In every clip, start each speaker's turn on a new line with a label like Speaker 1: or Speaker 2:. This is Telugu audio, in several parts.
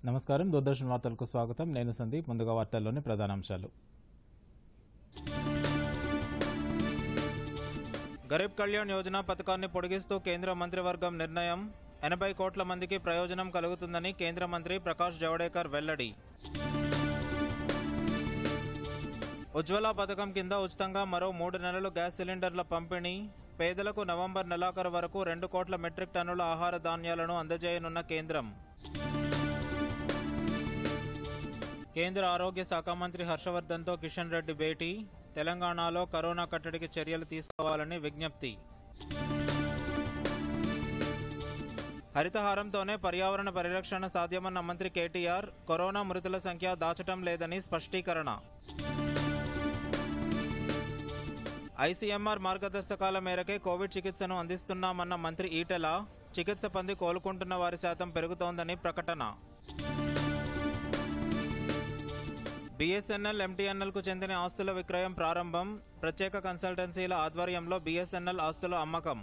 Speaker 1: నమస్కారం దూరదర్శన్ వార్తలకు స్వాగతం నేను సందీప్ ముందుగా వార్తల్లోని ప్రధానాంశాలు గరీబ్ కళ్యాణ్ యోజన పథకాన్ని పొడిగిస్తూ కేంద్ర మంత్రివర్గం నిర్ణయం ఎనభై కోట్ల మందికి ప్రయోజనం కలుగుతుందని కేంద్ర మంత్రి ప్రకాష్ జవడేకర్ వెల్లడి ఉజ్వల పథకం కింద ఉచితంగా మరో మూడు నెలలు గ్యాస్ సిలిండర్ల పంపిణీ పేదలకు నవంబర్ నెలాఖరు వరకు రెండు కోట్ల మెట్రిక్ టన్నుల ఆహార ధాన్యాలను అందజేయనున్న కేంద్రం కేంద్ర ఆరోగ్య శాఖ మంత్రి హర్షవర్ధన్తో కిషన్ రెడ్డి భేటీ తెలంగాణలో కరోనా కట్టడికి చర్యలు తీసుకోవాలని విజ్ఞప్తి హరితహారంతోనే పర్యావరణ పరిరక్షణ సాధ్యమన్న మంత్రి కేటీఆర్ కరోనా మృతుల సంఖ్య దాచటం లేదని స్పష్టీకరణ ఐసీఎంఆర్ మార్గదర్శకాల మేరకే కోవిడ్ చికిత్సను అందిస్తున్నామన్న మంత్రి ఈటెల చికిత్స పొంది కోలుకుంటున్న వారి శాతం పెరుగుతోందని ప్రకటన బీఎస్ఎన్ఎల్ ఎంటీఎన్ఎల్కు చెందిన ఆస్తుల విక్రయం ప్రారంభం ప్రత్యేక కన్సల్టెన్సీల ఆధ్వర్యంలో బీఎస్ఎన్ఎల్ ఆస్తుల అమ్మకం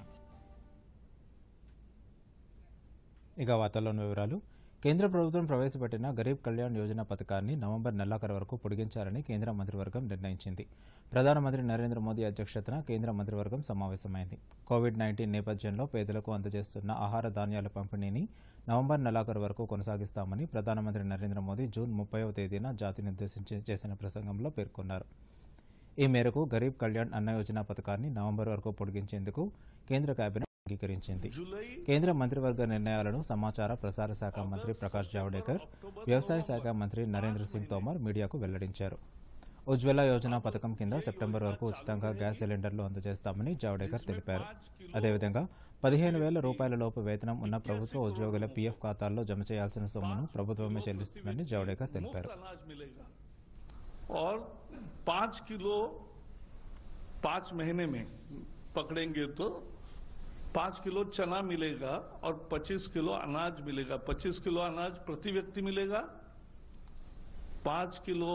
Speaker 1: ఇక వార్తల్లోని వివరాలు కేంద్ర ప్రభుత్వం ప్రవేశపెట్టిన గరీబ్ కళ్యాణ్ యోజన పథకాన్ని నవంబర్ నెలాఖరు వరకు పొడిగించాలని కేంద్ర మంత్రివర్గం నిర్ణయించింది ప్రధానమంత్రి నరేంద్ర మోదీ అధ్యక్షతన కేంద్ర మంత్రివర్గం సమావేశమైంది కోవిడ్ నైన్టీన్ నేపథ్యంలో పేదలకు అందజేస్తున్న ఆహార ధాన్యాల పంపిణీని నవంబర్ నెలాఖరు వరకు కొనసాగిస్తామని ప్రధానమంత్రి నరేంద్ర మోదీ జూన్ ముప్పైవ తేదీన జాతిని ఉద్దేశించి చేసిన ప్రసంగంలో పేర్కొన్నారు ఈ మేరకు గరీబ్ కళ్యాణ్ అన్న యోజన పథకాన్ని నవంబర్ వరకు పొడిగించేందుకు కేంద్ర కేబినెట్ అంగీకరించింది కేంద్ర మంత్రివర్గ నిర్ణయాలను సమాచార ప్రసార శాఖ మంత్రి ప్రకాష్ జావడేకర్ వ్యవసాయ శాఖ మంత్రి నరేంద్ర సింగ్ తోమర్ మీడియాకు వెల్లడించారు ఉజ్వల యోజన పథకం కింద సెప్టెంబర్ వరకు ఉచితంగా గ్యాస్ సిలిండర్లు అందజేస్తామని జావడేకర్ తెలిపారు అదేవిధంగా పదిహేను వేల రూపాయల లోపు వేతనం ఉన్న ప్రభుత్వ ఉద్యోగుల పీఎఫ్ ఖాతాల్లో జమ చేయాల్సిన సొమ్మును ప్రభుత్వమే చెల్లిస్తుందని జావడేకర్ తెలిపారు
Speaker 2: अनाज मिलेगा और पांच किलो पांच महीने में पकड़ेंगे तो पांच किलो चना मिलेगा और पच्चीस किलो अनाज मिलेगा पच्चीस किलो अनाज प्रति व्यक्ति मिलेगा पांच किलो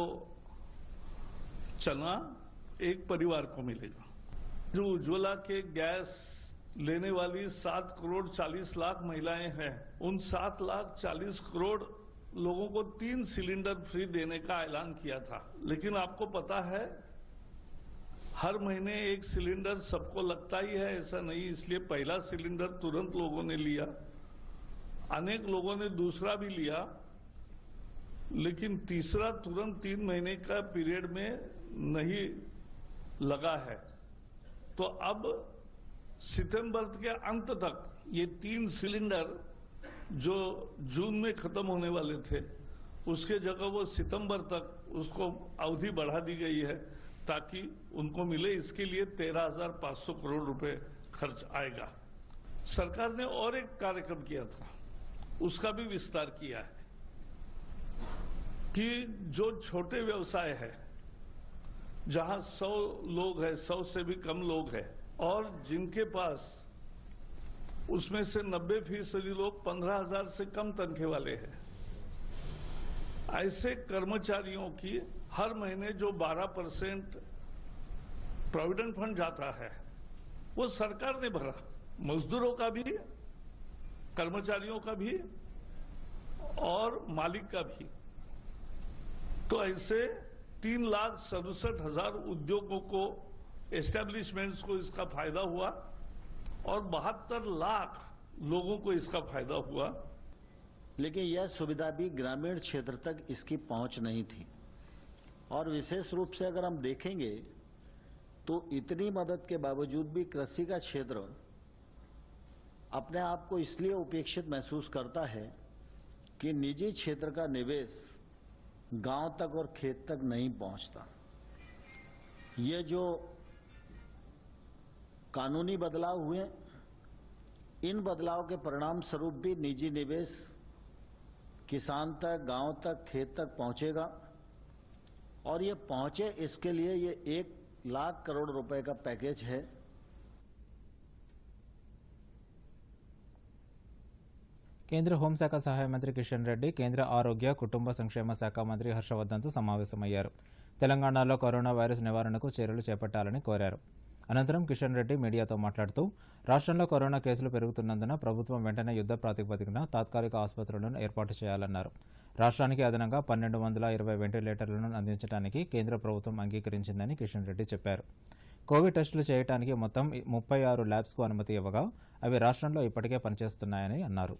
Speaker 2: चना एक परिवार को मिलेगा जो उज्ज्वला के गैस लेने वाली सात करोड़ चालीस लाख महिलाएं हैं उन सात लाख चालीस करोड़ लोगों को तीन सिलेंडर फ्री देने का ऐलान किया था लेकिन आपको पता है हर महीने एक सिलेंडर सबको लगता ही है ऐसा नहीं इसलिए पहला सिलेंडर तुरंत लोगों ने लिया अनेक लोगों ने दूसरा भी लिया लेकिन तीसरा तुरंत तीन महीने का पीरियड में नहीं लगा है तो अब सितंबर के अंत तक ये तीन सिलेंडर जो जून में खत्म होने वाले थे उसके जगह वो सितंबर तक उसको अवधि बढ़ा दी गई है ताकि उनको मिले इसके लिए तेरह हजार पांच सौ करोड़ रुपए खर्च आएगा सरकार ने और एक कार्यक्रम किया था उसका भी विस्तार किया है कि जो छोटे व्यवसाय है जहां सौ लोग हैं सौ से भी कम लोग हैं और जिनके पास उसमें से 90 फीसदी लोग पंद्रह हजार से कम तनखे वाले हैं ऐसे कर्मचारियों की हर महीने जो 12 परसेंट प्रोविडेंट फंड जाता है वो सरकार ने भरा मजदूरों का भी कर्मचारियों का भी और मालिक का भी तो ऐसे तीन लाख सड़सठ हजार उद्योगों को एस्टेब्लिशमेंट्स को इसका फायदा हुआ और बहत्तर लाख लोगों को इसका फायदा हुआ
Speaker 3: लेकिन यह सुविधा भी ग्रामीण क्षेत्र तक इसकी पहुंच नहीं थी और विशेष रूप से अगर हम देखेंगे तो इतनी मदद के बावजूद भी कृषि का क्षेत्र अपने आप को इसलिए उपेक्षित महसूस करता है कि निजी क्षेत्र का निवेश गांव तक और खेत तक नहीं पहुंचता ये जो कानूनी बदलाव हुए इन बदलाव के परिणाम स्वरूप भी निजी निवेश किसान तक गांव तक खेत तक पहुंचेगा और ये पहुंचे इसके लिए ये एक लाख करोड़ रुपए का पैकेज है
Speaker 1: కేంద్ర హోంశాఖ సహాయ మంత్రి కిషన్ రెడ్డి కేంద్ర ఆరోగ్య కుటుంబ సంక్షేమ శాఖ మంత్రి హర్షవర్ధన్తో సమావేశమయ్యారు తెలంగాణలో కరోనా వైరస్ నివారణకు చర్యలు చేపట్టాలని కోరారు అనంతరం కిషన్ రెడ్డి మీడియాతో మాట్లాడుతూ రాష్ట్రంలో కరోనా కేసులు పెరుగుతున్నందున ప్రభుత్వం వెంటనే యుద్ధ ప్రాతిపదికన తాత్కాలిక ఆసుపత్రులను ఏర్పాటు చేయాలన్నారు రాష్ట్రానికి అదనంగా పన్నెండు వందల ఇరవై వెంటిలేటర్లను అందించడానికి కేంద్ర ప్రభుత్వం అంగీకరించిందని కిషన్ రెడ్డి చెప్పారు కోవిడ్ టెస్టులు చేయడానికి మొత్తం ముప్పై ఆరు ల్యాబ్స్కు అనుమతి ఇవ్వగా అవి రాష్ట్రంలో ఇప్పటికే పనిచేస్తున్నాయని అన్నారు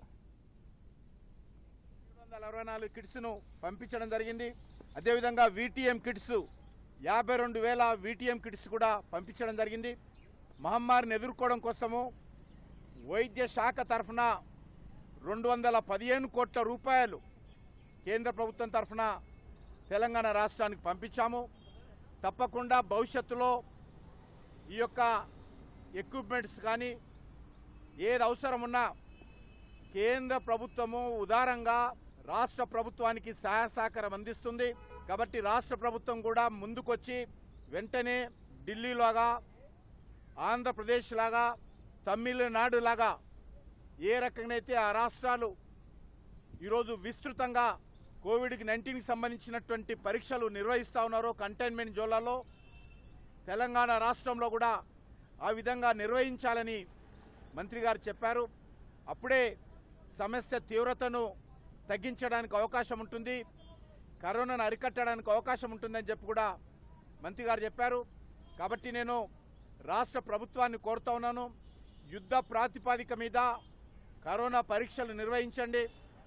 Speaker 4: మూడు వందల అరవై నాలుగు కిట్స్ను పంపించడం జరిగింది అదేవిధంగా వీటీఎం కిట్స్ యాభై రెండు వేల వీటీఎం కిట్స్ కూడా పంపించడం జరిగింది మహమ్మారిని ఎదుర్కోవడం కోసము వైద్య శాఖ తరఫున రెండు వందల పదిహేను కోట్ల రూపాయలు కేంద్ర ప్రభుత్వం తరఫున తెలంగాణ రాష్ట్రానికి పంపించాము తప్పకుండా భవిష్యత్తులో ఈ యొక్క ఎక్విప్మెంట్స్ కానీ ఏది అవసరం ఉన్నా కేంద్ర ప్రభుత్వము ఉదారంగా రాష్ట్ర ప్రభుత్వానికి సహాయ సహకారం అందిస్తుంది కాబట్టి రాష్ట్ర ప్రభుత్వం కూడా ముందుకొచ్చి వెంటనే ఢిల్లీలాగా ఆంధ్రప్రదేశ్ లాగా తమిళనాడు లాగా ఏ రకంగానైతే ఆ రాష్ట్రాలు ఈరోజు విస్తృతంగా కోవిడ్ నైన్టీన్కి సంబంధించినటువంటి పరీక్షలు నిర్వహిస్తూ ఉన్నారో కంటైన్మెంట్ జోన్లలో తెలంగాణ రాష్ట్రంలో కూడా ఆ విధంగా నిర్వహించాలని మంత్రి గారు చెప్పారు అప్పుడే సమస్య తీవ్రతను తగ్గించడానికి అవకాశం ఉంటుంది కరోనాను అరికట్టడానికి అవకాశం ఉంటుందని చెప్పి కూడా మంత్రి గారు చెప్పారు కాబట్టి నేను రాష్ట్ర ప్రభుత్వాన్ని కోరుతా ఉన్నాను యుద్ధ ప్రాతిపాదిక మీద కరోనా పరీక్షలు నిర్వహించండి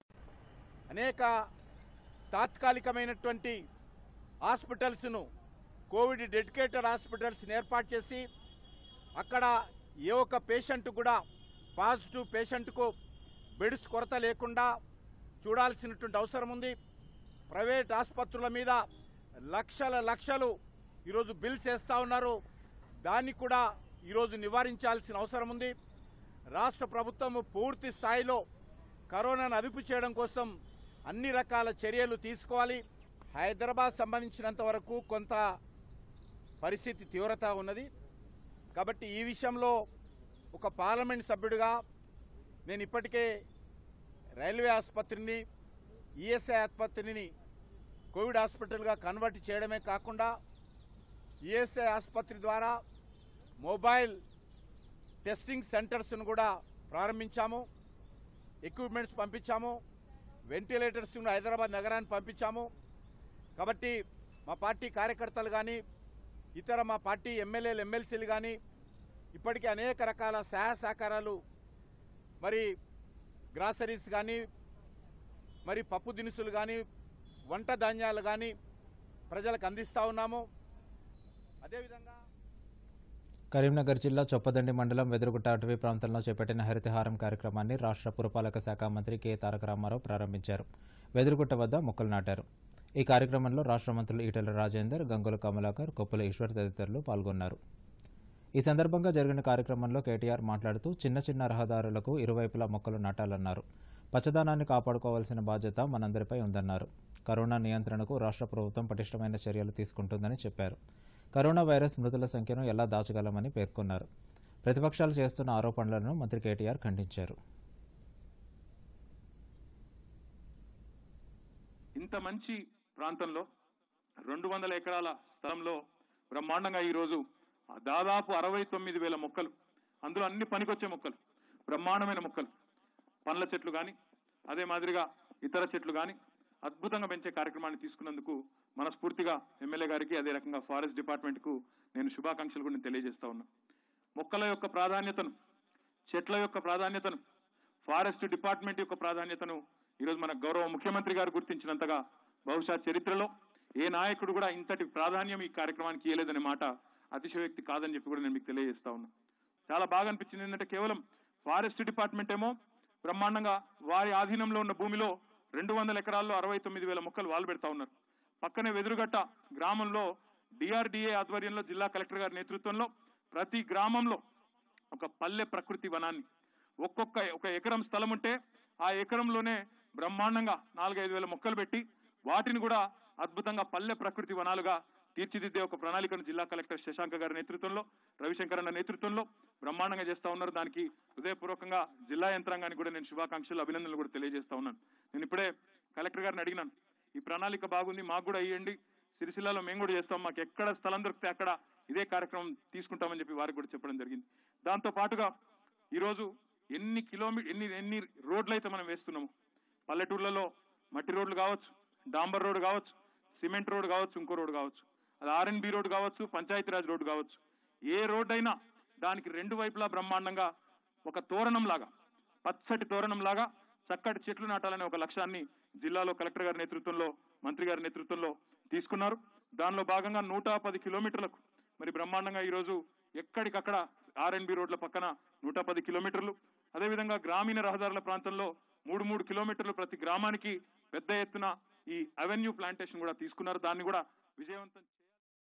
Speaker 4: అనేక తాత్కాలికమైనటువంటి హాస్పిటల్స్ను కోవిడ్ డెడికేటెడ్ హాస్పిటల్స్ని ఏర్పాటు చేసి అక్కడ ఏ ఒక్క పేషెంట్ కూడా పాజిటివ్ పేషెంట్కు బెడ్స్ కొరత లేకుండా చూడాల్సినటువంటి అవసరం ఉంది ప్రైవేట్ ఆసుపత్రుల మీద లక్షల లక్షలు ఈరోజు బిల్స్ వేస్తూ ఉన్నారు దాన్ని కూడా ఈరోజు నివారించాల్సిన అవసరం ఉంది రాష్ట్ర ప్రభుత్వం పూర్తి స్థాయిలో కరోనాను అదుపు చేయడం కోసం అన్ని రకాల చర్యలు తీసుకోవాలి హైదరాబాద్ సంబంధించినంత వరకు కొంత పరిస్థితి తీవ్రత ఉన్నది కాబట్టి ఈ విషయంలో ఒక పార్లమెంట్ సభ్యుడిగా నేను ఇప్పటికే రైల్వే ఆసుపత్రిని ఈఎస్ఐ ఆసుపత్రిని కోవిడ్ హాస్పిటల్గా కన్వర్ట్ చేయడమే కాకుండా ఈఎస్ఐ ఆసుపత్రి ద్వారా మొబైల్ టెస్టింగ్ సెంటర్స్ను కూడా ప్రారంభించాము ఎక్విప్మెంట్స్ పంపించాము వెంటిలేటర్స్ హైదరాబాద్ నగరానికి పంపించాము కాబట్టి మా పార్టీ కార్యకర్తలు కానీ ఇతర మా పార్టీ ఎమ్మెల్యేలు ఎమ్మెల్సీలు కానీ ఇప్పటికే అనేక రకాల సహాయ సహకారాలు మరి గ్రాసరీస్ కానీ మరి పప్పు దినుసులు కానీ వంట ధాన్యాలు కానీ ప్రజలకు అందిస్తూ ఉన్నాము అదేవిధంగా
Speaker 1: కరీంనగర్ జిల్లా చొప్పదండి మండలం వెదురుగుట్ట అటవీ ప్రాంతంలో చేపట్టిన హరితహారం కార్యక్రమాన్ని రాష్ట్ర పురపాలక శాఖ మంత్రి కె తారక రామారావు ప్రారంభించారు వెదురుగుట్ట వద్ద మొక్కలు నాటారు ఈ కార్యక్రమంలో రాష్ట్ర మంత్రులు ఈటెల రాజేందర్ గంగుల కమలాకర్ కొప్పుల ఈశ్వర్ తదితరులు పాల్గొన్నారు ఈ సందర్భంగా జరిగిన కార్యక్రమంలో కేటీఆర్ మాట్లాడుతూ చిన్న చిన్న రహదారులకు ఇరువైపులా మొక్కలు నాటాలన్నారు పచ్చదనాన్ని కాపాడుకోవాల్సిన బాధ్యత మనందరిపై ఉందన్నారు కరోనా నియంత్రణకు రాష్ట్ర ప్రభుత్వం పటిష్టమైన చర్యలు తీసుకుంటుందని చెప్పారు కరోనా వైరస్ మృతుల సంఖ్యను ఎలా దాచగలమని పేర్కొన్నారు ప్రతిపక్షాలు చేస్తున్న ఆరోపణలను మంత్రి కేటీఆర్ ఖండించారు
Speaker 5: ఇంత మంచి ప్రాంతంలో రెండు వందల ఎకరాల స్థలంలో బ్రహ్మాండంగా ఈరోజు దాదాపు అరవై తొమ్మిది వేల మొక్కలు అందులో అన్ని పనికొచ్చే మొక్కలు బ్రహ్మాండమైన మొక్కలు పండ్ల చెట్లు కానీ అదే మాదిరిగా ఇతర చెట్లు కానీ అద్భుతంగా పెంచే కార్యక్రమాన్ని తీసుకున్నందుకు మనస్ఫూర్తిగా ఎమ్మెల్యే గారికి అదే రకంగా ఫారెస్ట్ డిపార్ట్మెంట్ కు నేను శుభాకాంక్షలు కూడా నేను తెలియజేస్తా ఉన్నా మొక్కల యొక్క ప్రాధాన్యతను చెట్ల యొక్క ప్రాధాన్యతను ఫారెస్ట్ డిపార్ట్మెంట్ యొక్క ప్రాధాన్యతను ఈరోజు మన గౌరవ ముఖ్యమంత్రి గారు గుర్తించినంతగా బహుశా చరిత్రలో ఏ నాయకుడు కూడా ఇంతటి ప్రాధాన్యం ఈ కార్యక్రమానికి ఇవ్వలేదనే మాట అతిశయోక్తి కాదని చెప్పి కూడా నేను మీకు తెలియజేస్తా ఉన్నా చాలా బాగా అనిపించింది ఏంటంటే కేవలం ఫారెస్ట్ డిపార్ట్మెంట్ ఏమో బ్రహ్మాండంగా వారి ఆధీనంలో ఉన్న భూమిలో రెండు వందల ఎకరాల్లో అరవై తొమ్మిది వేల మొక్కలు వాళ్ళు పెడతా ఉన్నారు పక్కనే వెదురుగట్ట గ్రామంలో డిఆర్డిఏ ఆధ్వర్యంలో జిల్లా కలెక్టర్ గారి నేతృత్వంలో ప్రతి గ్రామంలో ఒక పల్లె ప్రకృతి వనాన్ని ఒక్కొక్క ఒక ఎకరం స్థలం ఉంటే ఆ ఎకరంలోనే బ్రహ్మాండంగా నాలుగైదు వేల మొక్కలు పెట్టి వాటిని కూడా అద్భుతంగా పల్లె ప్రకృతి వనాలుగా తీర్చిదిద్దే ఒక ప్రణాళికను జిల్లా కలెక్టర్ శశాంక గారి నేతృత్వంలో రవిశంకర్ అన్న నేతృత్వంలో బ్రహ్మాండంగా చేస్తా ఉన్నారు దానికి హృదయపూర్వకంగా జిల్లా యంత్రాంగానికి కూడా నేను శుభాకాంక్షలు అభినందనలు కూడా తెలియజేస్తా ఉన్నాను నేను ఇప్పుడే కలెక్టర్ గారిని అడిగినాను ఈ ప్రణాళిక బాగుంది మాకు కూడా ఇవ్వండి సిరిసిల్లలో మేము కూడా చేస్తాం మాకు ఎక్కడ స్థలం దొరికితే అక్కడ ఇదే కార్యక్రమం తీసుకుంటామని చెప్పి వారికి కూడా చెప్పడం జరిగింది దాంతో పాటుగా ఈరోజు ఎన్ని కిలోమీటర్ ఎన్ని ఎన్ని రోడ్లు అయితే మనం వేస్తున్నాము పల్లెటూర్లలో మట్టి రోడ్లు కావచ్చు డాంబర్ రోడ్ కావచ్చు సిమెంట్ రోడ్ కావచ్చు ఇంకో రోడ్ కావచ్చు అది ఆర్ఎన్బి రోడ్ కావచ్చు పంచాయతీరాజ్ రోడ్ కావచ్చు ఏ రోడ్ అయినా దానికి రెండు వైపులా బ్రహ్మాండంగా ఒక తోరణం లాగా పచ్చటి తోరణం లాగా చక్కటి చెట్లు నాటాలనే ఒక లక్ష్యాన్ని జిల్లాలో కలెక్టర్ గారి నేతృత్వంలో మంత్రి గారి నేతృత్వంలో తీసుకున్నారు దానిలో భాగంగా నూట పది కిలోమీటర్లకు మరి బ్రహ్మాండంగా ఈరోజు ఎక్కడికక్కడ ఆర్ఎన్బి రోడ్ల పక్కన నూట పది కిలోమీటర్లు అదేవిధంగా గ్రామీణ రహదారుల ప్రాంతంలో మూడు మూడు కిలోమీటర్లు ప్రతి గ్రామానికి పెద్ద ఎత్తున ఈ అవెన్యూ ప్లాంటేషన్ కూడా తీసుకున్నారు దాన్ని కూడా విజయవంతం చేయాలి.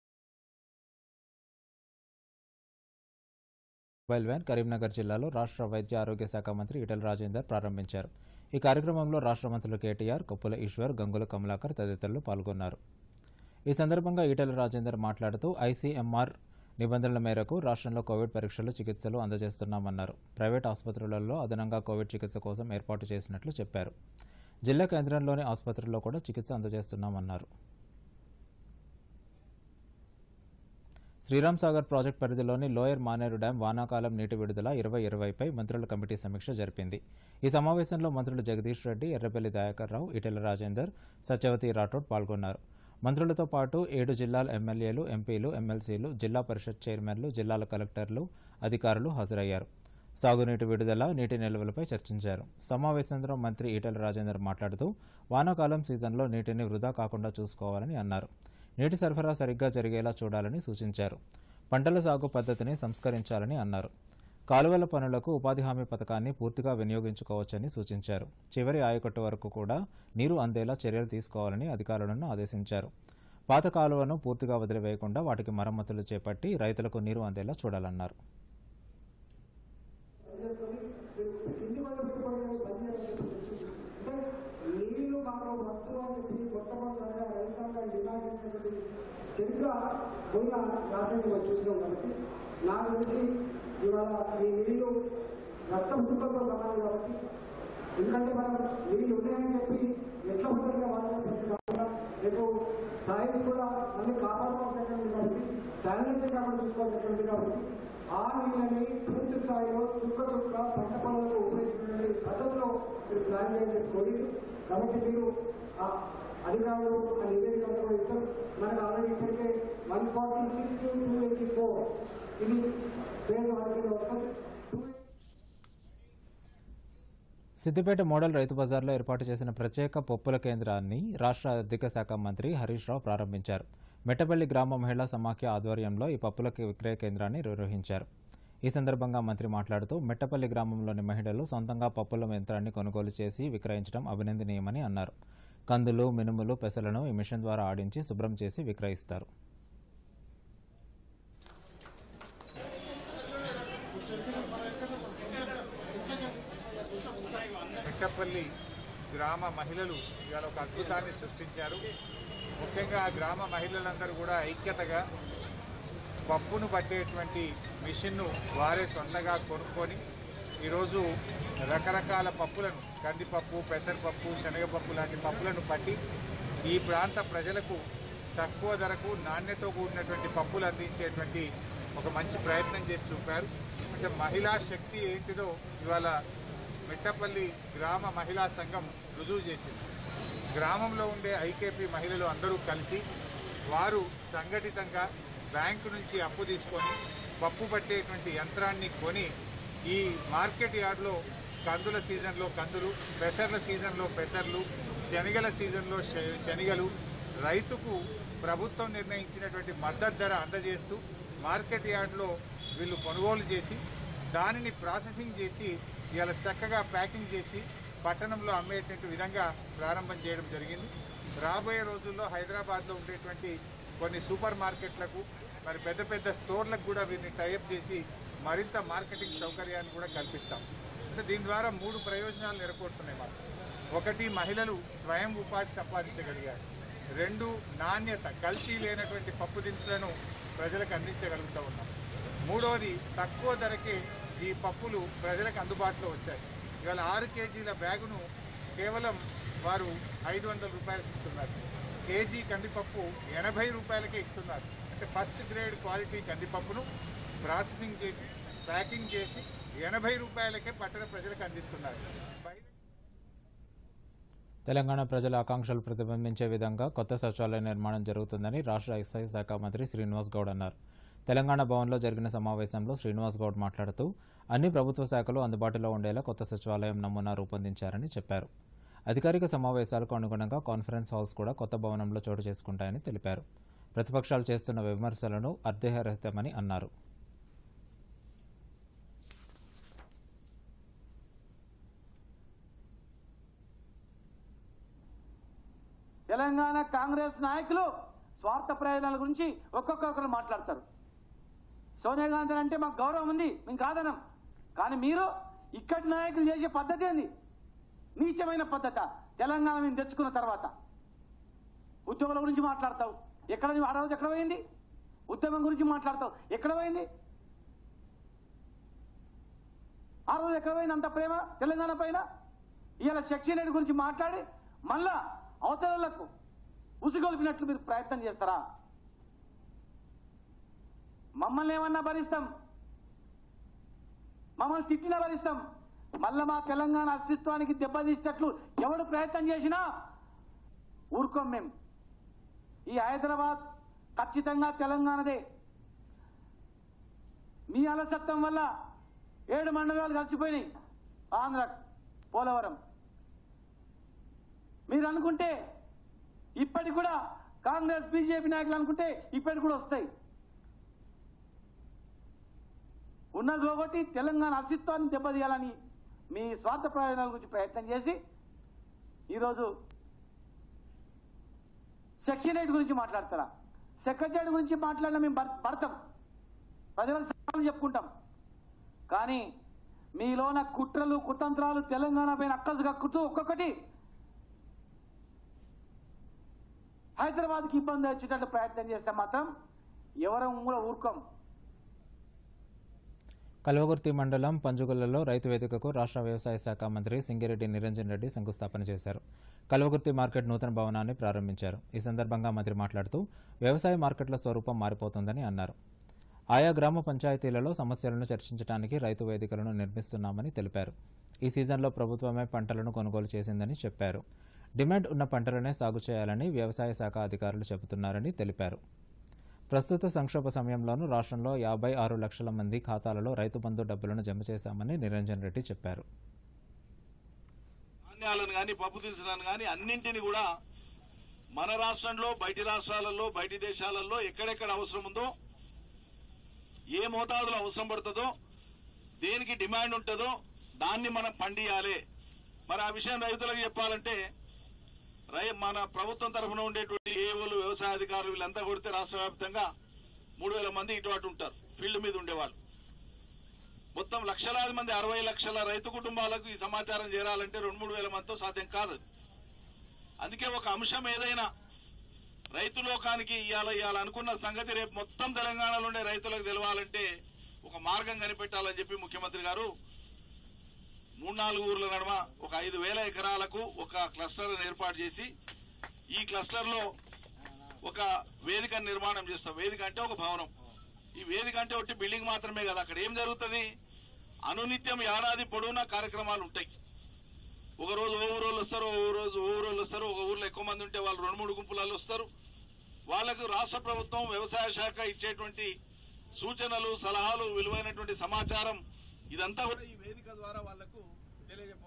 Speaker 1: మొబైల్ వ్యాన్ కరీంనగర్ జిల్లాలో రాష్ట్ర వైద్య ఆరోగ్య శాఖ మంత్రి ఈటెల రాజేందర్ ప్రారంభించారు ఈ కార్యక్రమంలో రాష్ట్ర మంత్రులు కేటీఆర్ కొప్పుల ఈశ్వర్ గంగుల కమలాకర్ తదితరులు పాల్గొన్నారు ఈ సందర్భంగా ఈటెల రాజేందర్ మాట్లాడుతూ ఐసీఎంఆర్ నిబంధనల మేరకు రాష్ట్రంలో కోవిడ్ పరీక్షలు చికిత్సలు అందజేస్తున్నామన్నారు ప్రైవేట్ ఆసుపత్రులలో అదనంగా కోవిడ్ చికిత్స కోసం ఏర్పాటు చేసినట్లు చెప్పారు జిల్లా కేంద్రంలోని ఆసుపత్రుల్లో కూడా చికిత్స అందజేస్తున్నామన్నారు శ్రీరామ్ సాగర్ ప్రాజెక్టు పరిధిలోని లోయర్ మానేరు డ్యాం వానాకాలం నీటి విడుదల ఇరవై ఇరవైపై మంత్రుల కమిటీ సమీక్ష జరిపింది ఈ సమావేశంలో మంత్రులు జగదీష్ రెడ్డి ఎర్రబెల్లి దయాకర్ రావు ఈటెల రాజేందర్ సత్యవతి రాఠోడ్ పాల్గొన్నారు మంత్రులతో పాటు ఏడు జిల్లాల ఎమ్మెల్యేలు ఎంపీలు ఎమ్మెల్సీలు జిల్లా పరిషత్ చైర్మన్లు జిల్లాల కలెక్టర్లు అధికారులు హాజరయ్యారు సాగునీటి విడుదల నీటి నిల్వలపై చర్చించారు సమావేశంలో మంత్రి ఈటెల రాజేందర్ మాట్లాడుతూ వానాకాలం సీజన్లో నీటిని వృధా కాకుండా చూసుకోవాలని అన్నారు నీటి సరఫరా సరిగ్గా జరిగేలా చూడాలని సూచించారు పంటల సాగు పద్ధతిని సంస్కరించాలని అన్నారు కాలువల పనులకు ఉపాధి హామీ పథకాన్ని పూర్తిగా వినియోగించుకోవచ్చని సూచించారు చివరి ఆయకట్టు వరకు కూడా నీరు అందేలా చర్యలు తీసుకోవాలని అధికారులను ఆదేశించారు పాత కాలువను పూర్తిగా వదిలివేయకుండా వాటికి మరమ్మతులు చేపట్టి రైతులకు నీరు అందేలా చూడాలన్నారు
Speaker 6: కింది వయస్సు పడిన పనిచేస్తుంది అంటే నీళ్లు మాకు వస్తువు అని చెప్పి కొట్టబడతాగా రైతాంగాన్ని డిమాండ్ చేసినటువంటి చరిత్ర పోయిన రాష్ట్రంలో చూసినాం కాబట్టి నాకు తెలిసి ఇవాళ ఈ నీళ్లు రక్తం దుఃఖంతో సమానం కాబట్టి ఎందుకంటే మనం నీళ్ళు ఉన్నాయని చెప్పి ఎట్లా ఉంటుందో వాడాలి కాకుండా రేపు సైన్స్ కూడా మళ్ళీ కాపాడుకోవాల్సి ఉంది కాబట్టి శానిటైజేషన్ కాకుండా చూసుకోవాల్సి ఉంది కాబట్టి ఆ నీళ్ళని పూర్తి స్థాయిలో చుక్క చుక్క పంట పొలాలకు ఉపయోగించుకునే పద్ధతిలో మీరు ప్లాన్ చేయాలని కోరి కాబట్టి మీరు ఆ అధికారులు ఆ నివేదిక కూడా ఇస్తారు మనకు ఆల్రెడీ ఇప్పటికే one forty six to two eighty four ఇది ఫేజ్ వరకు వస్తుంది టూ
Speaker 1: సిద్దిపేట మోడల్ రైతు బజార్లో ఏర్పాటు చేసిన ప్రత్యేక పప్పుల కేంద్రాన్ని రాష్ట్ర ఆర్థిక శాఖ మంత్రి హరీష్ రావు ప్రారంభించారు మెట్టపల్లి గ్రామ మహిళా సమాఖ్య ఆధ్వర్యంలో ఈ పప్పుల విక్రయ కేంద్రాన్ని నిర్వహించారు ఈ సందర్భంగా మంత్రి మాట్లాడుతూ మెట్టపల్లి గ్రామంలోని మహిళలు సొంతంగా పప్పుల యంత్రాన్ని కొనుగోలు చేసి విక్రయించడం అభినందనీయమని అన్నారు కందులు మినుములు పెసలను ఈ మిషన్ ద్వారా ఆడించి శుభ్రం చేసి విక్రయిస్తారు
Speaker 7: మెట్టపల్లి గ్రామ మహిళలు ఇవాళ ఒక అద్భుతాన్ని సృష్టించారు ముఖ్యంగా ఆ గ్రామ మహిళలందరూ కూడా ఐక్యతగా పప్పును పట్టేటువంటి మిషన్ను వారే సొంతంగా కొనుక్కొని ఈరోజు రకరకాల పప్పులను కందిపప్పు పెసరపప్పు శనగపప్పు లాంటి పప్పులను పట్టి ఈ ప్రాంత ప్రజలకు తక్కువ ధరకు నాణ్యతతో కూడినటువంటి పప్పులు అందించేటువంటి ఒక మంచి ప్రయత్నం చేసి చూపారు అంటే మహిళా శక్తి ఏంటిదో ఇవాళ మిట్టపల్లి గ్రామ మహిళా సంఘం రుజువు చేసింది గ్రామంలో ఉండే ఐకేపీ మహిళలు అందరూ కలిసి వారు సంఘటితంగా బ్యాంకు నుంచి అప్పు తీసుకొని పప్పు పట్టేటువంటి యంత్రాన్ని కొని ఈ మార్కెట్ యార్డ్లో కందుల సీజన్లో కందులు పెసర్ల సీజన్లో పెసర్లు శనగల సీజన్లో శ- శనగలు రైతుకు ప్రభుత్వం నిర్ణయించినటువంటి మద్దతు ధర అందజేస్తూ మార్కెట్ యార్డ్లో వీళ్ళు కొనుగోలు చేసి దానిని ప్రాసెసింగ్ చేసి ఇవాళ చక్కగా ప్యాకింగ్ చేసి పట్టణంలో అమ్మేటువంటి విధంగా ప్రారంభం చేయడం జరిగింది రాబోయే రోజుల్లో హైదరాబాద్లో ఉండేటువంటి కొన్ని సూపర్ మార్కెట్లకు మరి పెద్ద పెద్ద స్టోర్లకు కూడా వీరిని టైఅప్ చేసి మరింత మార్కెటింగ్ సౌకర్యాన్ని కూడా కల్పిస్తాం అంటే దీని ద్వారా మూడు ప్రయోజనాలు నెరవేరుతున్నాయి మాకు ఒకటి మహిళలు స్వయం ఉపాధి సంపాదించగలిగారు రెండు నాణ్యత కల్తీ లేనటువంటి పప్పు దినుసులను ప్రజలకు అందించగలుగుతూ ఉన్నాం మూడవది తక్కువ ధరకే ఈ పప్పులు ప్రజలకు అందుబాటులో వచ్చాయి ఇవాళ ఆరు కేజీల బ్యాగును కేవలం వారు ఐదు వందల రూపాయలకు ఇస్తున్నారు కేజీ కందిపప్పు ఎనభై రూపాయలకే ఇస్తున్నారు అంటే ఫస్ట్ గ్రేడ్ క్వాలిటీ కందిపప్పును ప్రాసెసింగ్ చేసి ప్యాకింగ్ చేసి ఎనభై రూపాయలకే పట్టణ ప్రజలకు అందిస్తున్నారు బయట
Speaker 1: తెలంగాణ ప్రజల ఆకాంక్షలు ప్రతిబింబించే విధంగా కొత్త సచివాలయ నిర్మాణం జరుగుతుందని రాష్ట్ర ఎక్సైజ్ శాఖ మంత్రి శ్రీనివాస్ గౌడ్ అన్నారు తెలంగాణ భవన్లో జరిగిన సమావేశంలో శ్రీనివాస్ గౌడ్ మాట్లాడుతూ అన్ని ప్రభుత్వ శాఖలు అందుబాటులో ఉండేలా కొత్త సచివాలయం నమూనా రూపొందించారని చెప్పారు అధికారిక సమావేశాలకు అనుగుణంగా కాన్ఫరెన్స్ హాల్స్ కూడా కొత్త భవనంలో చోటు చేసుకుంటాయని తెలిపారు ప్రతిపక్షాలు చేస్తున్న విమర్శలను అర్ధేహరహితమని అన్నారు
Speaker 8: తెలంగాణ కాంగ్రెస్ నాయకులు స్వార్థ ప్రయోజనాల గురించి ఒక్కొక్కరు మాట్లాడతారు సోనియా గాంధీ అంటే మాకు గౌరవం ఉంది మేము కాదనం కానీ మీరు ఇక్కడి నాయకులు చేసే పద్ధతి ఏంది నీచమైన పద్ధత తెలంగాణ మేము తెచ్చుకున్న తర్వాత ఉద్యోగుల గురించి మాట్లాడతావు ఎక్కడ ఆ రోజు ఎక్కడ పోయింది ఉద్యమం గురించి మాట్లాడతావు ఎక్కడ పోయింది ఆ రోజు ఎక్కడ పోయింది అంత ప్రేమ తెలంగాణ పైన ఇవాళ సెక్షన్ ఎయిట్ గురించి మాట్లాడి మళ్ళా అవతలకు ఉసిగొల్పినట్లు మీరు ప్రయత్నం చేస్తారా మమ్మల్ని ఏమన్నా భరిస్తాం మమ్మల్ని తిట్టినా భరిస్తాం మళ్ళా మా తెలంగాణ అస్తిత్వానికి దెబ్బతీసేటట్లు ఎవడు ప్రయత్నం చేసినా ఊరుకోం మేము ఈ హైదరాబాద్ ఖచ్చితంగా తెలంగాణదే మీ అలసత్వం వల్ల ఏడు మండలాలు కలిసిపోయినాయి ఆంధ్ర పోలవరం మీరు అనుకుంటే ఇప్పటికి కూడా కాంగ్రెస్ బీజేపీ నాయకులు అనుకుంటే ఇప్పటికి కూడా వస్తాయి ఉన్నది ఒకటి తెలంగాణ అస్తిత్వాన్ని దెబ్బతీయాలని మీ స్వార్థ ప్రయోజనాల గురించి ప్రయత్నం చేసి ఈరోజు సెక్షన్ ఎయిట్ గురించి మాట్లాడతారా సెక్రటరీ గురించి మాట్లాడినా మేము భర్- భర్తం ప్రజలకు సమాధానం చెప్పుకుంటాం కానీ మీలోన కుట్రలు కుతంత్రాలు తెలంగాణ పైన అక్కసు కక్కుతూ ఒక్కొక్కటి హైదరాబాద్కి ఇబ్బంది వచ్చేటట్టు ప్రయత్నం చేస్తే మాత్రం ఎవరం కూడా ఊరుకోం
Speaker 1: కల్వకుర్తి మండలం పంజుగులలో రైతు వేదికకు రాష్ట్ర వ్యవసాయ శాఖ మంత్రి సింగిరెడ్డి నిరంజన్ రెడ్డి శంకుస్థాపన చేశారు కల్వకుర్తి మార్కెట్ నూతన భవనాన్ని ప్రారంభించారు ఈ సందర్భంగా మంత్రి మాట్లాడుతూ వ్యవసాయ మార్కెట్ల స్వరూపం మారిపోతుందని అన్నారు ఆయా గ్రామ పంచాయతీలలో సమస్యలను చర్చించడానికి రైతు వేదికలను నిర్మిస్తున్నామని తెలిపారు ఈ సీజన్లో ప్రభుత్వమే పంటలను కొనుగోలు చేసిందని చెప్పారు డిమాండ్ ఉన్న పంటలనే సాగు చేయాలని వ్యవసాయ శాఖ అధికారులు చెబుతున్నారని తెలిపారు ప్రస్తుత సంక్షోభ సమయంలోనూ రాష్ట్రంలో యాభై ఆరు లక్షల మంది ఖాతాలలో రైతు బంధు డబ్బులను జమ చేశామని నిరంజన్ రెడ్డి చెప్పారు
Speaker 9: ధాన్యాలను కానీ పప్పు దినుసులను కానీ అన్నింటిని కూడా మన రాష్ట్రంలో బయటి రాష్ట్రాలలో బయటి దేశాలలో ఎక్కడెక్కడ అవసరం ఉందో ఏ మోతాదులో అవసరం పడుతుందో దేనికి డిమాండ్ ఉంటుందో దాన్ని మనం పండియాలి మరి ఆ విషయం రైతులకు చెప్పాలంటే రై మన ప్రభుత్వం తరఫున ఉండేటువంటి ఏవోలు వ్యవసాయ అధికారులు వీళ్ళంతా కొడితే రాష్ట్ర వ్యాప్తంగా మూడు వేల మంది ఇటు అటు ఉంటారు ఫీల్డ్ మీద ఉండేవాళ్ళు మొత్తం లక్షలాది మంది అరవై లక్షల రైతు కుటుంబాలకు ఈ సమాచారం చేరాలంటే రెండు మూడు వేల మందితో సాధ్యం కాదు అందుకే ఒక అంశం ఏదైనా రైతు లోకానికి ఇవాళ ఇవాళ అనుకున్న సంగతి రేపు మొత్తం తెలంగాణలో ఉండే రైతులకు తెలవాలంటే ఒక మార్గం కనిపెట్టాలని చెప్పి ముఖ్యమంత్రి గారు మూడు నాలుగు ఊర్ల నడుమ ఒక ఐదు వేల ఎకరాలకు ఒక క్లస్టర్ ఏర్పాటు చేసి ఈ క్లస్టర్ లో ఒక వేదిక నిర్మాణం చేస్తాం వేదిక అంటే ఒక భవనం ఈ వేదిక అంటే ఒకటి బిల్డింగ్ మాత్రమే కదా అక్కడ ఏం జరుగుతుంది అనునిత్యం ఏడాది పొడవునా కార్యక్రమాలు ఉంటాయి ఒక రోజు ఓ ఊరోళ్ళు వస్తారు ఓ రోజు ఓ ఊరోళ్ళు వస్తారు ఒక ఊర్లో ఎక్కువ మంది ఉంటే వాళ్ళు రెండు మూడు గుంపులలో వస్తారు వాళ్లకు రాష్ట్ర ప్రభుత్వం వ్యవసాయ శాఖ ఇచ్చేటువంటి సూచనలు సలహాలు విలువైనటువంటి సమాచారం ఇదంతా కూడా ఈ వేదిక ద్వారా వాళ్లకు తెలియజెప్ప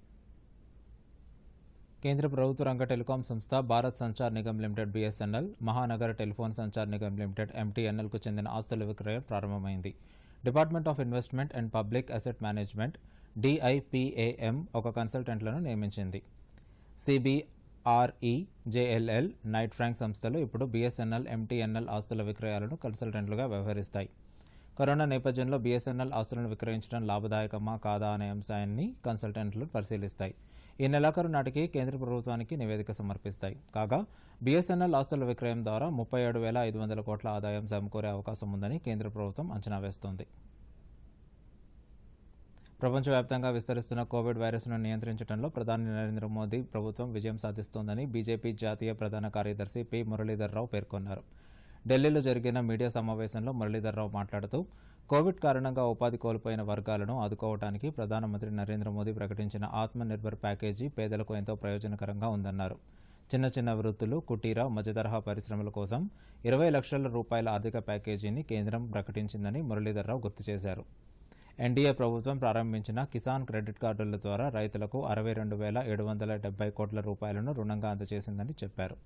Speaker 1: కేంద్ర ప్రభుత్వ రంగ టెలికాం సంస్థ Bharat Sanchar Nigam limited BSNL Mahanagar telephone Sanchar Nigam limited ఎంటీఎన్ఎల్కు చెందిన ఆస్తుల విక్రయం ప్రారంభమైంది department of investment and public asset management DIPAM ఒక కన్సల్టెంట్లను నియమించింది సిబిఆర్ఈ జేఎల్ఎల్ నైట్ ఫ్రాంక్ సంస్థలు ఇప్పుడు బీఎస్ఎన్ఎల్ ఎంటీఎన్ఎల్ ఆస్తుల విక్రయాలను కన్సల్టెంట్లుగా వ్యవహరిస్తాయి కరోనా నేపథ్యంలో బీఎస్ఎన్ఎల్ ఆస్తులను విక్రయించడం లాభదాయకమా కాదా అనే అంశాన్ని కన్సల్టెంట్లు పరిశీలిస్తాయి ఈ నెలాఖరు నాటికి కేంద్ర ప్రభుత్వానికి నివేదిక సమర్పిస్తాయి కాగా బీఎస్ఎన్ఎల్ ఆస్తుల విక్రయం ద్వారా ముప్పై ఏడు వేల ఐదు వందల కోట్ల ఆదాయం సమకూరే అవకాశం ఉందని కేంద్ర ప్రభుత్వం అంచనా వేస్తోంది ప్రపంచవ్యాప్తంగా విస్తరిస్తున్న కోవిడ్ వైరస్ను నియంత్రించడంలో ప్రధాని నరేంద్ర మోదీ ప్రభుత్వం విజయం సాధిస్తోందని బీజేపీ జాతీయ ప్రధాన కార్యదర్శి పి మురళీధర్రావు పేర్కొన్నారు ఢిల్లీలో జరిగిన మీడియా సమావేశంలో మురళీధర్రావు మాట్లాడుతూ కోవిడ్ కారణంగా ఉపాధి కోల్పోయిన వర్గాలను ఆదుకోవడానికి ప్రధానమంత్రి నరేంద్ర మోదీ ప్రకటించిన ఆత్మనిర్భర్ ప్యాకేజీ పేదలకు ఎంతో ప్రయోజనకరంగా ఉందన్నారు చిన్న చిన్న వృత్తులు కుటీర మధ్యతరహా పరిశ్రమల కోసం ఇరవై లక్షల రూపాయల ఆర్థిక ప్యాకేజీని కేంద్రం ప్రకటించిందని మురళీధర్రావు గుర్తు చేశారు ఎన్డీఏ ప్రభుత్వం ప్రారంభించిన కిసాన్ క్రెడిట్ కార్డుల ద్వారా రైతులకు అరవై రెండు వేల ఏడు వందల డెబ్బై కోట్ల రూపాయలను రుణంగా అందజేసిందని చెప్పారు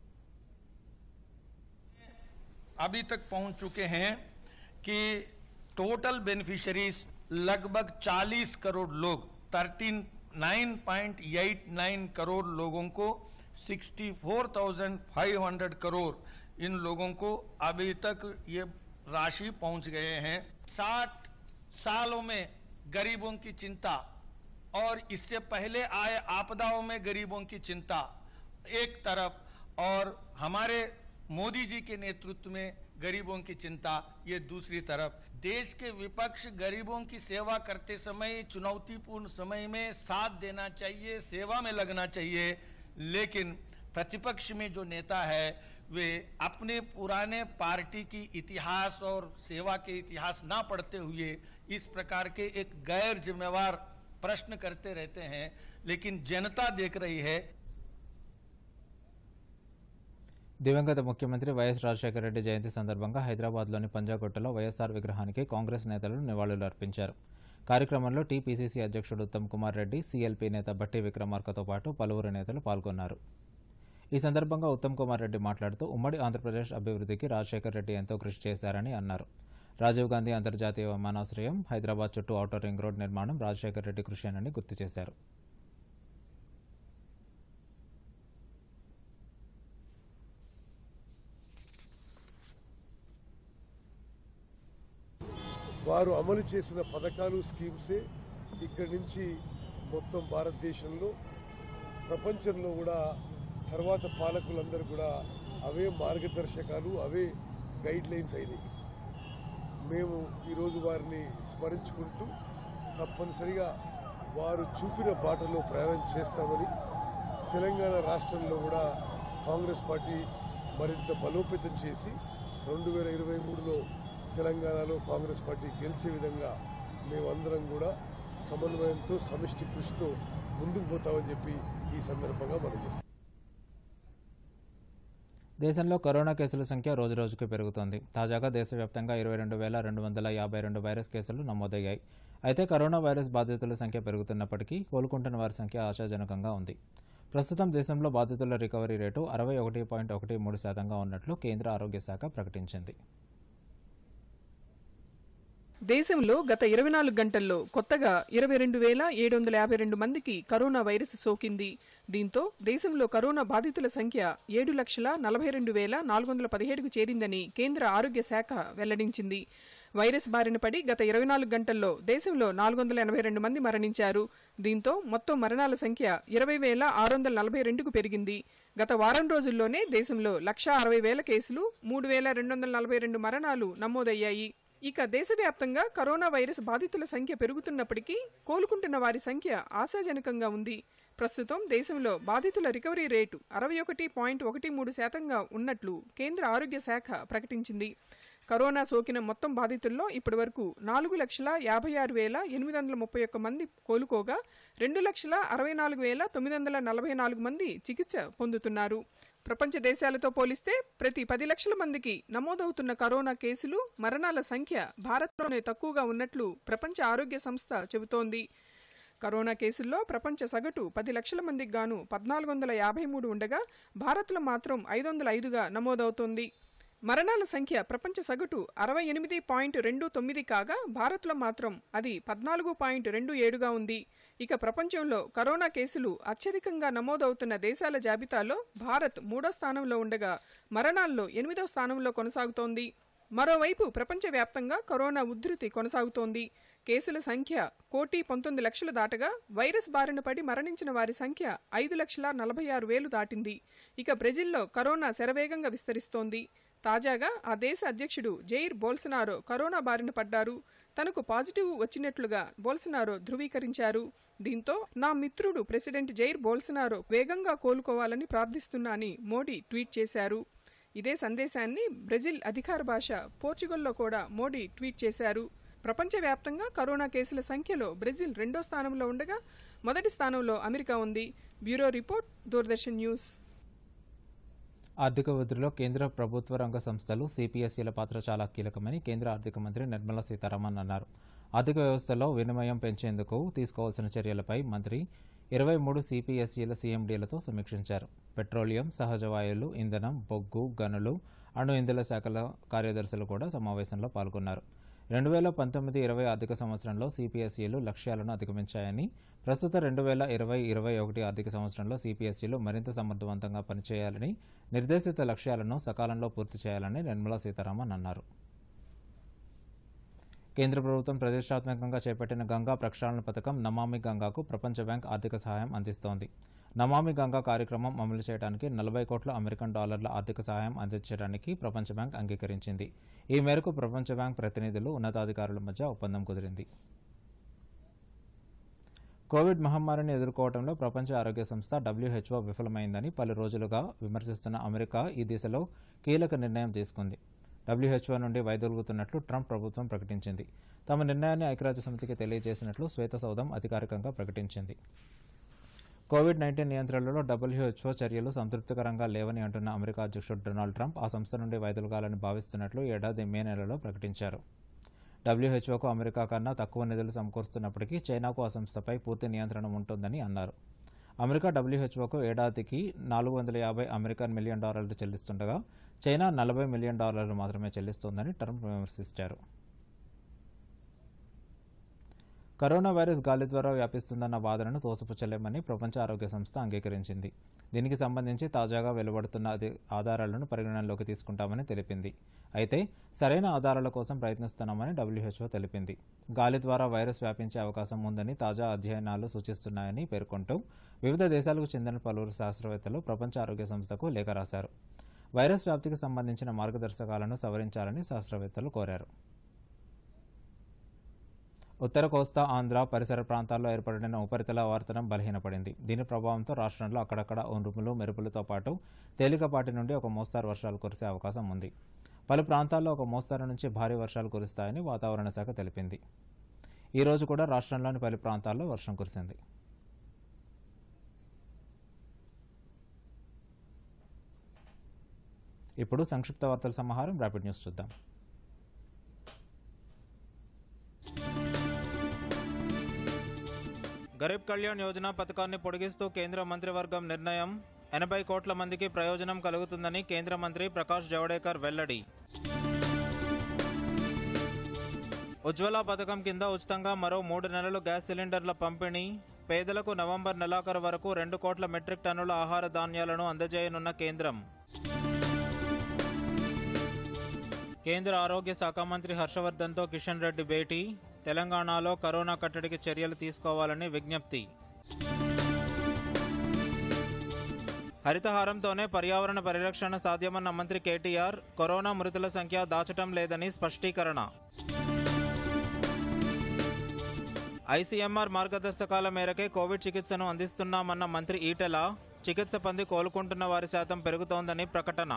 Speaker 10: अभी तक पहुंच चुके हैं कि टोटल बेनिफिशियरीज लगभग 40 करोड़ लोग 39.89 करोड़ लोगों को 64,500 करोड़ इन लोगों को अभी तक ये राशि पहुंच गए हैं 60 सालों में गरीबों की चिंता और इससे पहले आए आपदाओं में गरीबों की चिंता एक तरफ और हमारे मोदी जी के नेतृत्व में गरीबों की चिंता ये दूसरी तरफ देश के विपक्ष गरीबों की सेवा करते समय चुनौतीपूर्ण समय में साथ देना चाहिए सेवा में लगना चाहिए लेकिन प्रतिपक्ष में जो नेता है वे अपने पुराने पार्टी की इतिहास और सेवा के इतिहास ना पढ़ते हुए इस प्रकार के एक गैर जिम्मेवार प्रश्न करते रहते हैं लेकिन जनता देख रही है
Speaker 1: దివంగత ముఖ్యమంత్రి వైఎస్ రాజశేఖర రెడ్డి జయంతి సందర్భంగా హైదరాబాద్లోని పంజాగుట్టలో వైఎస్ఆర్ విగ్రహానికి కాంగ్రెస్ నేతలు నివాళులు అర్పించారు కార్యక్రమంలో టీపీసీసీ అధ్యక్షుడు ఉత్తమ్ కుమార్ రెడ్డి సీఎల్పీ నేత బట్టి విక్రమార్కతో పాటు పలువురు నేతలు పాల్గొన్నారు ఈ సందర్భంగా ఉత్తమ్ కుమార్ రెడ్డి మాట్లాడుతూ ఉమ్మడి ఆంధ్రప్రదేశ్ అభివృద్ధికి రాజశేఖర్ రెడ్డి ఎంతో కృషి చేశారని అన్నారు రాజీవ్ గాంధీ అంతర్జాతీయ విమానాశ్రయం హైదరాబాద్ చుట్టూ ఔటర్ రింగ్ రోడ్ నిర్మాణం రాజశేఖర్ రెడ్డి కృషినని గుర్తు చేశారు
Speaker 11: వారు అమలు చేసిన పథకాలు స్కీమ్సే ఇక్కడి నుంచి మొత్తం భారతదేశంలో ప్రపంచంలో కూడా తర్వాత పాలకులందరూ కూడా అవే మార్గదర్శకాలు అవే గైడ్ లైన్స్ అయినాయి మేము ఈరోజు వారిని స్మరించుకుంటూ తప్పనిసరిగా వారు చూపిన బాటలో ప్రయాణం చేస్తామని తెలంగాణ రాష్ట్రంలో కూడా కాంగ్రెస్ పార్టీ మరింత బలోపేతం చేసి రెండు వేల ఇరవై మూడులో తెలంగాణలో కాంగ్రెస్ పార్టీ గెలిచే విధంగా మేమందరం కూడా సమన్వయంతో సమిష్టి కృషితో ముందుకు పోతామని చెప్పి ఈ సందర్భంగా మనం చెప్తాం
Speaker 1: దేశంలో కరోనా కేసుల సంఖ్య రోజురోజుకు పెరుగుతోంది తాజాగా దేశవ్యాప్తంగా ఇరవై రెండు వేల రెండు వందల యాభై రెండు వైరస్ కేసులు నమోదయ్యాయి అయితే కరోనా వైరస్ బాధితుల సంఖ్య పెరుగుతున్నప్పటికీ కోలుకుంటున్న వారి సంఖ్య ఆశాజనకంగా ఉంది ప్రస్తుతం దేశంలో బాధితుల రికవరీ రేటు అరవై ఒకటి పాయింట్ ఒకటి మూడు శాతంగా ఉన్నట్లు కేంద్ర ఆరోగ్య శాఖ ప్రకటించింది
Speaker 12: దేశంలో గత ఇరవై నాలుగు గంటల్లో కొత్తగా ఇరవై రెండు వేల ఏడు వందల యాభై రెండు మందికి కరోనా వైరస్ సోకింది దీంతో దేశంలో కరోనా బాధితుల సంఖ్య ఏడు లక్షల నలభై రెండు వేల నాలుగు వందల పదిహేడుకు చేరిందని కేంద్ర ఆరోగ్య శాఖ వెల్లడించింది వైరస్ బారిన పడి గత ఇరవై నాలుగు గంటల్లో దేశంలో నాలుగు వందల ఎనభై రెండు మంది మరణించారు దీంతో మొత్తం మరణాల సంఖ్య ఇరవై వేల ఆరు వందల నలభై రెండుకు పెరిగింది గత వారం రోజుల్లోనే దేశంలో లక్షా అరవై వేల కేసులు మూడు వేల రెండు వందల నలభై రెండు మరణాలు నమోదయ్యాయి ఇక దేశవ్యాప్తంగా కరోనా వైరస్ బాధితుల సంఖ్య పెరుగుతున్నప్పటికీ కోలుకుంటున్న వారి సంఖ్య ఆశాజనకంగా ఉంది ప్రస్తుతం దేశంలో బాధితుల రికవరీ రేటు అరవై ఒకటి పాయింట్ ఒకటి మూడు శాతంగా ఉన్నట్లు కేంద్ర ఆరోగ్య శాఖ ప్రకటించింది కరోనా సోకిన మొత్తం బాధితుల్లో ఇప్పటివరకు నాలుగు లక్షల యాభై ఆరు వేల ఎనిమిది వందల ముప్పై ఒక్క మంది కోలుకోగా రెండు లక్షల అరవై నాలుగు వేల తొమ్మిది వందల నలభై నాలుగు మంది చికిత్స పొందుతున్నారు ప్రపంచ దేశాలతో పోలిస్తే ప్రతి పది లక్షల మందికి నమోదవుతున్న కరోనా కేసులు మరణాల సంఖ్య భారత్లోనే తక్కువగా ఉన్నట్లు ప్రపంచ ఆరోగ్య సంస్థ చెబుతోంది కరోనా కేసుల్లో ప్రపంచ సగటు పది లక్షల మందికి గాను పద్నాలుగు వందల యాభై మూడు ఉండగా భారత్లో మాత్రం ఐదు వందల ఐదుగా నమోదవుతోంది మరణాల సంఖ్య ప్రపంచ సగటు అరవై ఎనిమిది పాయింట్ రెండు తొమ్మిది కాగా భారత్లో మాత్రం అది పద్నాలుగు పాయింట్ రెండు ఏడుగా ఉంది ఇక ప్రపంచంలో కరోనా కేసులు అత్యధికంగా నమోదవుతున్న దేశాల జాబితాలో భారత్ మూడో స్థానంలో ఉండగా మరణాల్లో ఎనిమిదో స్థానంలో కొనసాగుతోంది మరోవైపు ప్రపంచవ్యాప్తంగా కరోనా ఉధృతి కొనసాగుతోంది కేసుల సంఖ్య కోటి పంతొమ్మిది లక్షలు దాటగా వైరస్ బారిన పడి మరణించిన వారి సంఖ్య ఐదు లక్షల నలభై ఆరు వేలు దాటింది ఇక బ్రెజిల్లో కరోనా శరవేగంగా విస్తరిస్తోంది తాజాగా ఆ దేశ అధ్యక్షుడు జైర్ బోల్సనారో కరోనా బారిన పడ్డారు తనకు పాజిటివ్ వచ్చినట్లుగా బోల్సనారో ధృవీకరించారు దీంతో నా మిత్రుడు ప్రెసిడెంట్ జైర్ బోల్సనారో వేగంగా కోలుకోవాలని ప్రార్థిస్తున్నా అని మోడీ ట్వీట్ చేశారు ఇదే సందేశాన్ని బ్రెజిల్ అధికార భాష పోర్చుగల్లో కూడా మోడీ ట్వీట్ చేశారు ప్రపంచవ్యాప్తంగా కరోనా కేసుల సంఖ్యలో బ్రెజిల్ రెండో స్థానంలో ఉండగా మొదటి స్థానంలో అమెరికా ఉంది బ్యూరో రిపోర్ట్ దూరదర్శన్ న్యూస్
Speaker 1: ఆర్థిక వృద్ధిలో కేంద్ర ప్రభుత్వ రంగ సంస్థలు సిపిఎస్ఈల పాత్ర చాలా కీలకమని కేంద్ర ఆర్థిక మంత్రి నిర్మలా సీతారామన్ అన్నారు ఆర్థిక వ్యవస్థలో వినిమయం పెంచేందుకు తీసుకోవాల్సిన చర్యలపై మంత్రి ఇరవై మూడు సిపిఎస్ఈల సీఎండీలతో సమీక్షించారు పెట్రోలియం సహజ వాయువులు ఇంధనం బొగ్గు గనులు అణు ఇంధన శాఖల కార్యదర్శులు కూడా సమావేశంలో పాల్గొన్నారు రెండు వేల పంతొమ్మిది ఇరవై ఆర్థిక సంవత్సరంలో సిపిఎస్ఈలు లక్ష్యాలను అధిగమించాయని ప్రస్తుత రెండు వేల ఇరవై ఇరవై ఒకటి ఆర్థిక సంవత్సరంలో సిపిఎస్ఈలు మరింత సమర్థవంతంగా పనిచేయాలని నిర్దేశిత లక్ష్యాలను సకాలంలో పూర్తి చేయాలని నిర్మలా సీతారామన్ అన్నారు కేంద్ర ప్రభుత్వం ప్రతిష్టాత్మకంగా చేపట్టిన గంగా ప్రక్షాళన పథకం నమామి గంగాకు ప్రపంచ బ్యాంక్ ఆర్థిక సహాయం అందిస్తోంది నమామి గంగా కార్యక్రమం అమలు చేయడానికి నలభై కోట్ల అమెరికన్ డాలర్ల ఆర్థిక సహాయం అందించడానికి ప్రపంచ బ్యాంక్ అంగీకరించింది ఈ మేరకు ప్రపంచ బ్యాంక్ ప్రతినిధులు ఉన్నతాధికారుల మధ్య ఒప్పందం కుదిరింది కోవిడ్ మహమ్మారిని ఎదుర్కోవడంలో ప్రపంచ ఆరోగ్య సంస్థ డబ్ల్యూహెచ్ఓ విఫలమైందని పలు రోజులుగా విమర్శిస్తున్న అమెరికా ఈ దిశలో కీలక నిర్ణయం తీసుకుంది డబ్ల్యూహెచ్ఓ నుండి వైదొలుగుతున్నట్లు ట్రంప్ ప్రభుత్వం ప్రకటించింది తమ నిర్ణయాన్ని ఐక్యరాజ్య సమితికి తెలియజేసినట్లు శ్వేతసౌధం అధికారికంగా ప్రకటించింది కోవిడ్ నైన్టీన్ నియంత్రణలో డబ్ల్యూహెచ్ఓ చర్యలు సంతృప్తికరంగా లేవని అంటున్న అమెరికా అధ్యక్షుడు డొనాల్డ్ ట్రంప్ ఆ సంస్థ నుండి వైదొలగాలని భావిస్తున్నట్లు ఏడాది మే నెలలో ప్రకటించారు డబ్ల్యూహెచ్ఓకు అమెరికా కన్నా తక్కువ నిధులు సమకూరుస్తున్నప్పటికీ చైనాకు ఆ సంస్థపై పూర్తి నియంత్రణ ఉంటుందని అన్నారు అమెరికా డబ్ల్యూహెచ్ఓకు ఏడాదికి నాలుగు వందల యాభై అమెరికన్ మిలియన్ డాలర్లు చెల్లిస్తుండగా చైనా నలభై మిలియన్ డాలర్లు మాత్రమే చెల్లిస్తోందని ట్రంప్ విమర్శించారు కరోనా వైరస్ గాలి ద్వారా వ్యాపిస్తుందన్న వాదనను తోసిపుచ్చలేమని ప్రపంచ ఆరోగ్య సంస్థ అంగీకరించింది దీనికి సంబంధించి తాజాగా వెలువడుతున్న అది ఆధారాలను పరిగణనలోకి తీసుకుంటామని తెలిపింది అయితే సరైన ఆధారాల కోసం ప్రయత్నిస్తున్నామని డబ్ల్యూహెచ్ఓ తెలిపింది గాలి ద్వారా వైరస్ వ్యాపించే అవకాశం ఉందని తాజా అధ్యయనాలు సూచిస్తున్నాయని పేర్కొంటూ వివిధ దేశాలకు చెందిన పలువురు శాస్త్రవేత్తలు ప్రపంచ ఆరోగ్య సంస్థకు లేఖ రాశారు వైరస్ వ్యాప్తికి సంబంధించిన మార్గదర్శకాలను సవరించాలని శాస్త్రవేత్తలు కోరారు ఉత్తర కోస్తా ఆంధ్ర పరిసర ప్రాంతాల్లో ఏర్పడిన ఉపరితల ఆవర్తనం బలహీనపడింది దీని ప్రభావంతో రాష్ట్రంలో అక్కడక్కడ ఉరుములు మెరుపులతో పాటు తేలికపాటి నుండి ఒక మోస్తారు వర్షాలు కురిసే అవకాశం ఉంది పలు ప్రాంతాల్లో ఒక మోస్తారు నుంచి భారీ వర్షాలు కురుస్తాయని వాతావరణ శాఖ తెలిపింది ఈ రోజు కూడా రాష్ట్రంలోని పలు ప్రాంతాల్లో వర్షం కురిసింది ఇప్పుడు సంక్షిప్త వార్తల సమాహారం ర్యాపిడ్ న్యూస్ చూద్దాం గరీబ్ కళ్యాణ్ యోజన పథకాన్ని పొడిగిస్తూ కేంద్ర మంత్రివర్గం నిర్ణయం ఎనభై కోట్ల మందికి ప్రయోజనం కలుగుతుందని కేంద్ర మంత్రి ప్రకాష్ జవడేకర్ వెల్లడి ఉజ్వల పథకం కింద ఉచితంగా మరో మూడు నెలలు గ్యాస్ సిలిండర్ల పంపిణీ పేదలకు నవంబర్ నెలాఖరు వరకు రెండు కోట్ల మెట్రిక్ టన్నుల ఆహార ధాన్యాలను అందజేయనున్న కేంద్రం కేంద్ర ఆరోగ్య శాఖ మంత్రి హర్షవర్ధన్తో కిషన్ రెడ్డి భేటీ తెలంగాణలో కరోనా కట్టడికి చర్యలు తీసుకోవాలని విజ్ఞప్తి హరితహారంతోనే పర్యావరణ పరిరక్షణ సాధ్యమన్న మంత్రి కేటీఆర్ కరోనా మృతుల సంఖ్య దాచటం లేదని స్పష్టీకరణ ఐసీఎంఆర్ మార్గదర్శకాల మేరకే కోవిడ్ చికిత్సను అందిస్తున్నామన్న మంత్రి ఈటెల చికిత్స పొంది కోలుకుంటున్న వారి శాతం పెరుగుతోందని ప్రకటన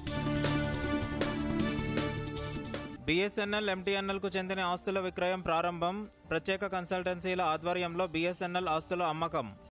Speaker 1: బీఎస్ఎన్ఎల్ ఎంటీఎన్ఎల్కు చెందిన ఆస్తుల విక్రయం ప్రారంభం ప్రత్యేక కన్సల్టెన్సీల ఆధ్వర్యంలో బీఎస్ఎన్ఎల్ ఆస్తుల అమ్మకం